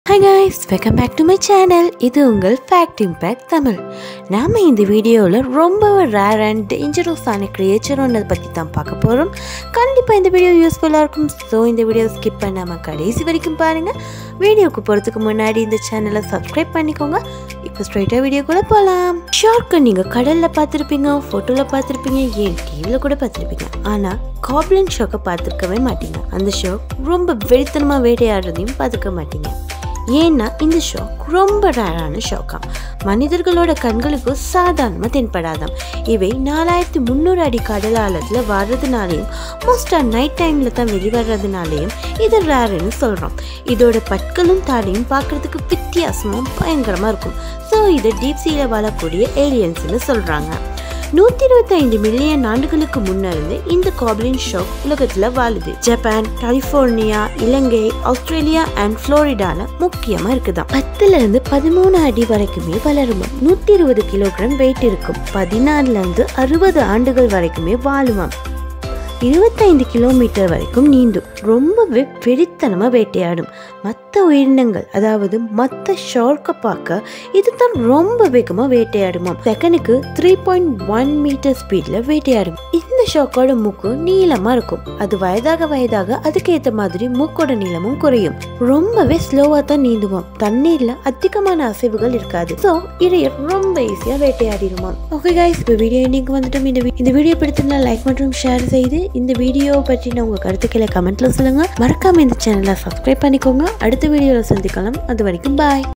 hi guys welcome back to my channel இது உங்கள் fact impact Tamil நாம் இந்த வீடியோவில் ரொம்ப ரேர் அண்ட் டேஞ்சரஸான கிரியேச்சர் ஒன்றை பற்றி தான் பார்க்க போகிறோம் கண்டிப்பாக இந்த வீடியோ யூஸ்ஃபுல்லாக இருக்கும் ஸோ இந்த வீடியோ ஸ்கிப் பண்ணாமல் கடைசி வரைக்கும் பாருங்கள் வீடியோக்கு போகிறதுக்கு முன்னாடி இந்த சேனலை சப்ஸ்கிரைப் பண்ணிக்கோங்க இப்போ ஸ்ட்ரைட்டாக வீடியோக்குள்ளே போகலாம் ஷார்க்கை நீங்கள் கடலில் பார்த்துருப்பீங்க ஃபோட்டோவில் பார்த்துருப்பீங்க ஏன் டிவியில் கூட பார்த்துருப்பீங்க ஆனால் காப்ளின் ஷாக்கை பார்த்துருக்கவே மாட்டீங்க அந்த ஷாக் ரொம்ப வெறித்தனமாக வேட்டையாடுறதையும் பார்த்துக்க மாட்டீங்க ஏன்னா இந்த ஷாக் ரொம்ப ரேரான ஷாக்காம் மனிதர்களோட கண்களுக்கு சாதாரணமாக தென்படாதாம் இவை நாலாயிரத்தி முந்நூறு அடி கடல் ஆழத்தில் வர்றதுனாலையும் மோஸ்ட்டாக நைட் டைமில் தான் வெளிவர்றதுனாலையும் இது ரேருன்னு சொல்கிறோம் இதோட பற்களும் தாடையும் பார்க்குறதுக்கு வித்தியாசமும் பயங்கரமாக இருக்கும் ஸோ இது டீப் சீல வாழக்கூடிய ஏலியன்ஸ்னு சொல்கிறாங்க நூற்றி இருபத்தைந்து மில்லியன் ஆண்டுகளுக்கு முன்னிருந்து இந்த காப்ளின் ஷாக் உலகத்தில் வாழுது Japan California Ilangai Australia and ஃப்ளோரிடால முக்கியமாக இருக்குதாம் பத்துல இருந்து பதிமூணு அடி வரைக்குமே வளருமா நூற்றி இருபது கிலோகிராம் வெயிட் இருக்கும் பதினாறுல இருந்து அறுபது ஆண்டுகள் வரைக்குமே வாழுமாம் இருபத்தைந்து கிலோமீட்டர் வரைக்கும் நீந்தும் ரொம்பவே வெறித்தனமாக வேட்டையாடும் மற்ற உயிரினங்கள் அதாவது மற்ற ஷார்க்கை பார்க்க இதுதான் ரொம்ப வேகமாக வேட்டையாடுமாம் செகண்டுக்கு த்ரீ பாயிண்ட் ஒன் மீட்டர் ஸ்பீடில் வேட்டையாடும் இந்த ஷாக்கோட மூக்கு நீளமாக இருக்கும் அது வயதாக வயதாக அதுக்கேற்ற மாதிரி மூக்கோட நீளமும் குறையும் ரொம்பவே ஸ்லோவாக தான் நீந்துவோம் தண்ணீரில் அதிகமான அசைவுகள் இருக்காது ஸோ இதைய ரொம்ப ஈஸியாக வேட்டையாடிடுமாம் ஓகே கைஸ் இப்போ வீடியோ இன்னைக்கு வந்துட்டோம் இந்த வி- இந்த வீடியோ பிடித்திருந்தா லைக் மற்றும் ஷேர் செய்து இந்த வீடியோ பற்றின உங்கள் கருத்துக்களை கமெண்ட்ல சொல்லுங்க மறக்காம இந்த சேனலை சப்ஸ்கிரைப் பண்ணிக்கோங்க அடுத்த வீடியோவில் சந்திக்கலாம் அது வரைக்கும் பாய்